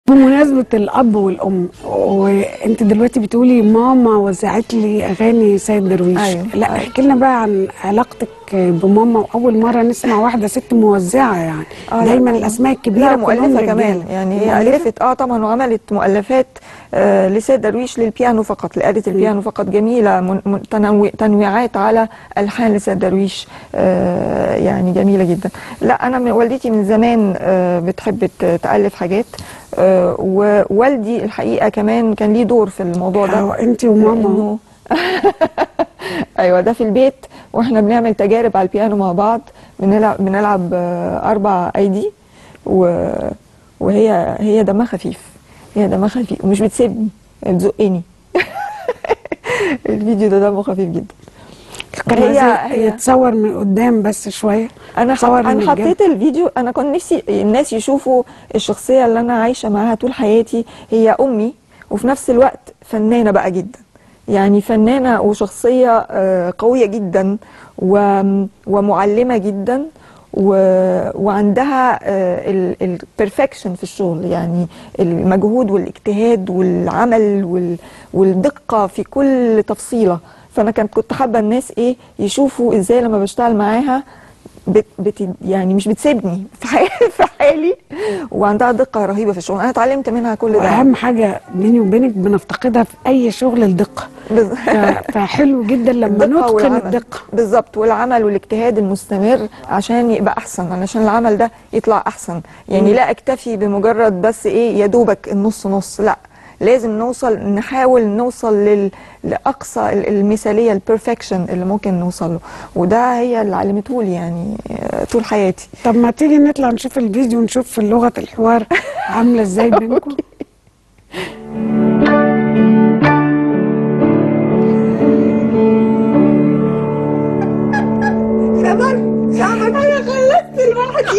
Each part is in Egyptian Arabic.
بمناسبة الأب والأم وأنت دلوقتي بتقولي ماما وزعت لي أغاني سيد درويش أيوة. لا احكي لنا بقى عن علاقتك بماما وأول مرة نسمع واحدة ست موزعة يعني آه، دايما لا. الأسماء الكبيرة لا كلهم مؤلفة رجالة. كمان يعني هي مؤلفة؟ ألفت اه طبعا وعملت مؤلفات آه لسيد درويش للبيانو فقط لآلة البيانو فقط جميلة من من تنوي تنويعات على ألحان لسيد درويش آه يعني جميلة جدا لا أنا من والدتي من زمان آه بتحب ت- تألف حاجات آه ووالدي الحقيقة كمان كان ليه دور في الموضوع ده آه، أنت وماما لأنه- ايوه ده في البيت واحنا بنعمل تجارب على البيانو مع بعض بنلعب بنلعب آه، اربع ايدي و... وهي هي دمها خفيف هي دمها خفيف ومش بتسيبني بتزقني الفيديو ده دمه خفيف جدا كان هي- عايزة هي- يتصور من قدام بس شوية انا حط... تصور من انا الجنب. حطيت الفيديو انا كنت نفسي الناس يشوفوا الشخصيه اللي انا عايشه معاها طول حياتي هي امي وفي نفس الوقت فنانه بقى جدا يعني فنانه وشخصيه آه، قويه جدا و... ومعلمه جدا و... وعندها البرفكشن في الشغل يعني المجهود والاجتهاد والعمل وال... والدقه في كل تفصيله فانا كنت كنت حابه الناس ايه يشوفوا ازاي لما بشتغل معاها بت بت يعني مش بتسيبني في حالي, في حالي وعندها دقه رهيبه في الشغل انا اتعلمت منها كل ده وأهم حاجة بيني وبينك بنفتقدها في أي شغل الدقة بز- ف- فحلو جدا لما الدقة نتقن والعمل. الدقة بالظبط والعمل والاجتهاد المستمر عشان يبقى احسن علشان العمل ده يطلع احسن يعني لا اكتفي بمجرد بس ايه يا دوبك النص نص لا لازم نوصل نحاول نوصل لل... لاقصى ال- المثاليه البرفكشن اللي ممكن نوصل له وده هي اللي علمته لي يعني آه، طول حياتي طب ما تيجي نطلع نشوف الفيديو ونشوف لغة الحوار عاملة ازاي بينكم انا خلصت لوحدي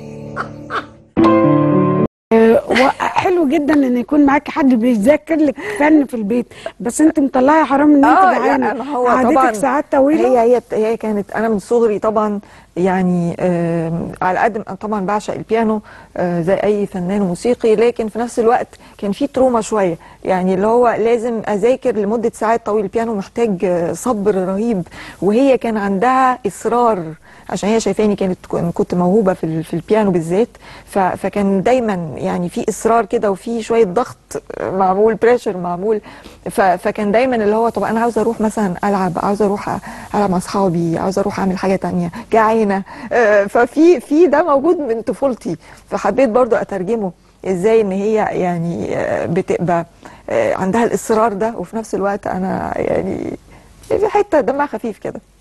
حلو جدا ان يكون معاك حد بيذاكر لك فن في البيت بس انت مطلعه حرام ان انت اه جعانه لا ما هو قعدتك طبعا ساعات طويله هي هي هي كانت انا من صغري طبعا يعني آم، على قد ما- طبعا بعشق البيانو آه، زي اي فنان موسيقي لكن في نفس الوقت كان في تروما شويه يعني اللي هو لازم اذاكر لمده ساعات طويله البيانو محتاج آه، صبر رهيب وهي كان عندها اصرار عشان هي شايفاني كانت كنت موهوبه في ال- في البيانو بالذات ف- فكان دايما يعني في اصرار كده وفي شويه ضغط معمول بريشر معمول ف- فكان دايما اللي هو طب انا عاوزه اروح مثلا العب عاوزه اروح أ- العب مع اصحابي عاوزه اروح اعمل حاجه تانية جعانه آه، ففي في ده موجود من طفولتي فحبيت برضو اترجمه ازاي ان هي يعني آه، بتبقى آه، عندها الاصرار ده وفي نفس الوقت انا يعني في حته دمها خفيف كده